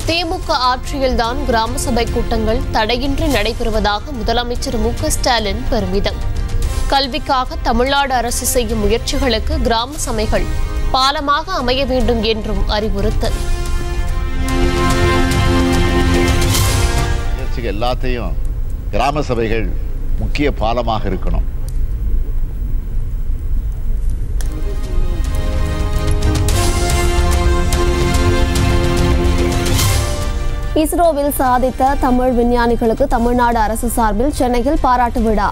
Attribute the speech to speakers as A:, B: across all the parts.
A: திமுக ஆட்சியில்தான் கிராம சபை கூட்டங்கள் தடையின்றி நடைபெறுவதாக முதலமைச்சர் மு க ஸ்டாலின் பெருமிதம் கல்விக்காக தமிழ்நாடு அரசு செய்யும் முயற்சிகளுக்கு கிராம சபைகள் பாலமாக அமைய வேண்டும் என்றும் அறிவுறுத்தல்
B: முயற்சிகள் எல்லாத்தையும் கிராம சபைகள் முக்கிய பாலமாக இருக்கணும்
C: இஸ்ரோவில் சாதித்த தமிழ் விஞ்ஞானிகளுக்கு தமிழ்நாடு அரசு சார்பில் சென்னையில் பாராட்டு விழா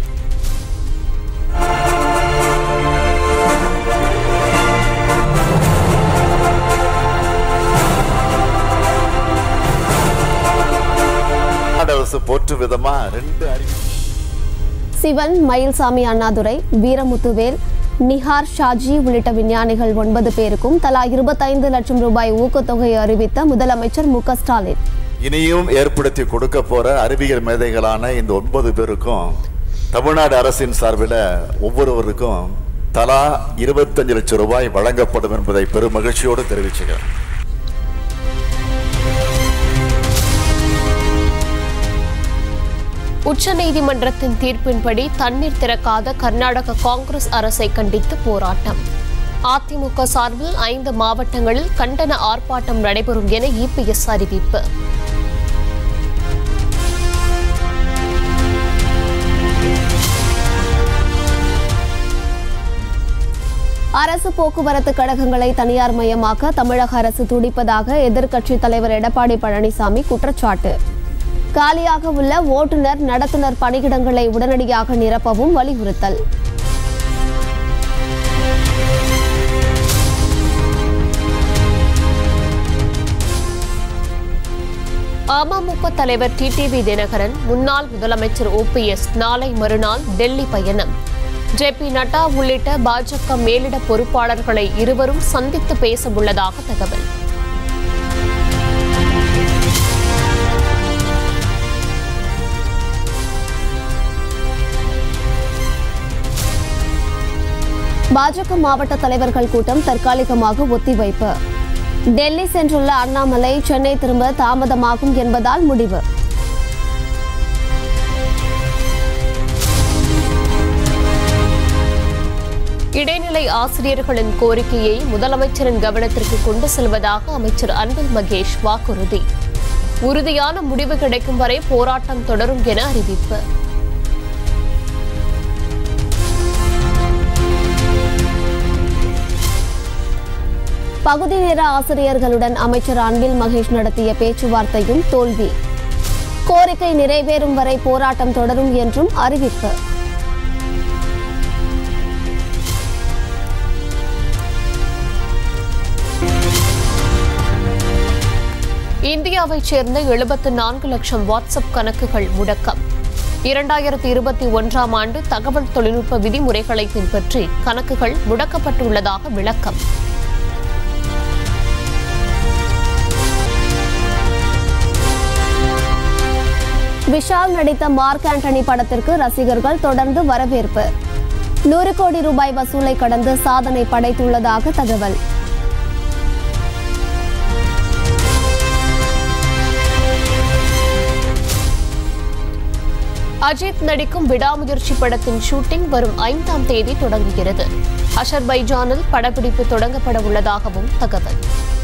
D: தமிழ்நாடு அரசு போற்று விதமா ரெண்டு அறிவி
C: சிவன் மயில்சாமி அண்ணாதுரை வீரமுத்துவேல் நிஹார் ஷாஜி உள்ளிட்ட விஞ்ஞானிகள் ஒன்பது பேருக்கும் தலா இருபத்தைந்து லட்சம் ரூபாய் ஊக்கத்தொகை அறிவித்த முதலமைச்சர் மு க ஸ்டாலின்
D: இனியும் ஏற்படுத்தி கொடுக்க போற அறிவியல் மேதைகளான இந்த ஒன்பது பேருக்கும் தமிழ்நாடு அரசின் சார்பில் ஒவ்வொருவருக்கும் தலா இருபத்தஞ்சு லட்சம் ரூபாய் வழங்கப்படும் என்பதை பெரும் மகிழ்ச்சியோடு தெரிவிச்சுக்கிறேன்
A: உச்சநீதிமன்றத்தின் தீர்ப்பின்படி தண்ணீர் திறக்காத கர்நாடக காங்கிரஸ் அரசை கண்டித்து போராட்டம் அதிமுக சார்பில் ஐந்து மாவட்டங்களில் கண்டன ஆர்ப்பாட்டம் நடைபெறும் என இபிஎஸ் அறிவிப்பு
C: அரசு போக்குவரத்து கழகங்களை தனியார் மயமாக்க தமிழக அரசு துடிப்பதாக எதிர்க்கட்சித் தலைவர் எடப்பாடி பழனிசாமி குற்றச்சாட்டு காலியாக உள்ள ஓட்டுநர் நடத்துனர் பணியிடங்களை உடனடியாக நிரப்பவும் வலியுறுத்தல்
A: அமமுக தலைவர் டிடிவி தினகரன் முன்னாள் முதலமைச்சர் ஓபிஎஸ் நாளை மறுநாள் டெல்லி பயணம் ஜே பி நட்டா உள்ளிட்ட பாஜக மேலிட பொறுப்பாளர்களை இருவரும் சந்தித்து பேச உள்ளதாக தகவல்
C: பாஜக மாவட்ட தலைவர்கள் கூட்டம் தற்காலிகமாக ஒத்திவைப்பு டெல்லி சென்றுள்ள அண்ணாமலை சென்னை திரும்ப தாமதமாகும் என்பதால் முடிவு
A: இடைநிலை ஆசிரியர்களின் கோரிக்கையை முதலமைச்சரின் கவனத்திற்கு கொண்டு செல்வதாக அமைச்சர் அன்பில் மகேஷ் வாக்குறுதி உறுதியான முடிவு கிடைக்கும் வரை போராட்டம் தொடரும் என அறிவிப்பு
C: பகுதி நேர ஆசிரியர்களுடன் அமைச்சர் அன்பில் மகேஷ் நடத்திய பேச்சுவார்த்தையும் தோல்வி கோரிக்கை நிறைவேறும் வரை போராட்டம் தொடரும் என்றும் அறிவிப்பு
A: இந்தியாவைச் சேர்ந்த எழுபத்து நான்கு லட்சம் வாட்ஸ்அப் கணக்குகள் முடக்கம் இரண்டாயிரத்தி இருபத்தி ஒன்றாம் ஆண்டு தகவல் தொழில்நுட்ப விதிமுறைகளை பின்பற்றி கணக்குகள் முடக்கப்பட்டுள்ளதாக விளக்கம்
C: விஷால் நடித்த மார்க் ஆண்டனி படத்திற்கு ரசிகர்கள் தொடர்ந்து வரவேற்பு நூறு கோடி ரூபாய் வசூலை கடந்து சாதனை படைத்துள்ளதாக தகவல்
A: அஜித் நடிக்கும் விடாமுயற்சி படத்தின் ஷூட்டிங் வரும் ஐந்தாம் தேதி தொடங்குகிறது அஷர்பைஜானில் படப்பிடிப்பு தொடங்கப்பட உள்ளதாகவும் தகவல்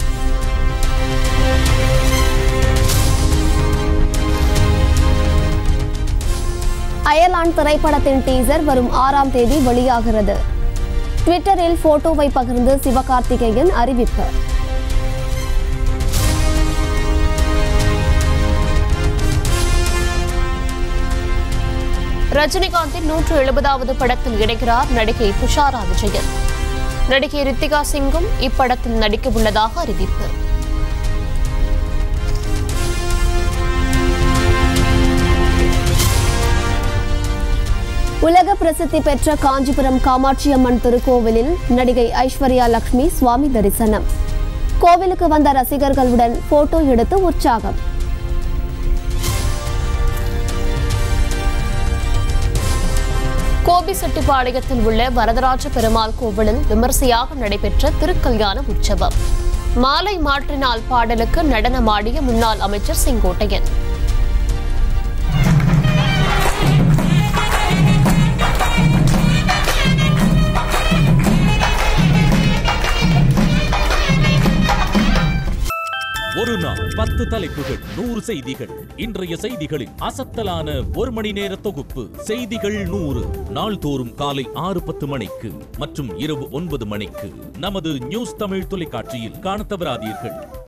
C: அயர்லாந்து திரைப்படத்தின் டீசர் வரும் ஆறாம் தேதி வெளியாகிறது ட்விட்டரில் போட்டோவை பகிர்ந்து சிவகார்த்திகேயன் அறிவிப்பு
A: ரஜினிகாந்தின் நூற்று எழுபதாவது படத்தில் இணைகிறார் நடிகை துஷாரா விஜயன் நடிகை ரித்திகா சிங்கும் இப்படத்தில் நடிக்க உள்ளதாக அறிவிப்பு
C: உலக பிரசித்தி பெற்ற காஞ்சிபுரம் காமாட்சியம்மன் திருக்கோவிலில் நடிகை ஐஸ்வர்யா லக்ஷ்மி சுவாமி தரிசனம் கோவிலுக்கு வந்த ரசிகர்களுடன் போட்டோ எடுத்து உற்சாகம்
A: கோபிசெட்டிப்பாளையத்தில் உள்ள வரதராஜ பெருமாள் கோவிலில் விமர்சையாக நடைபெற்ற திருக்கல்யாண உற்சவம் மாலை மாற்றினால் பாடலுக்கு நடனமாடிய முன்னாள் அமைச்சர் செங்கோட்டையன்
E: ஒரு நாள் பத்து தலைப்புகள் நூறு செய்திகள் இன்றைய செய்திகளின் அசத்தலான ஒரு மணி நேர தொகுப்பு செய்திகள் நூறு நாள்தோறும் காலை ஆறு பத்து மணிக்கு மற்றும் இரவு ஒன்பது மணிக்கு நமது நியூஸ் தமிழ் தொலைக்காட்சியில் காணத் தவறாதீர்கள்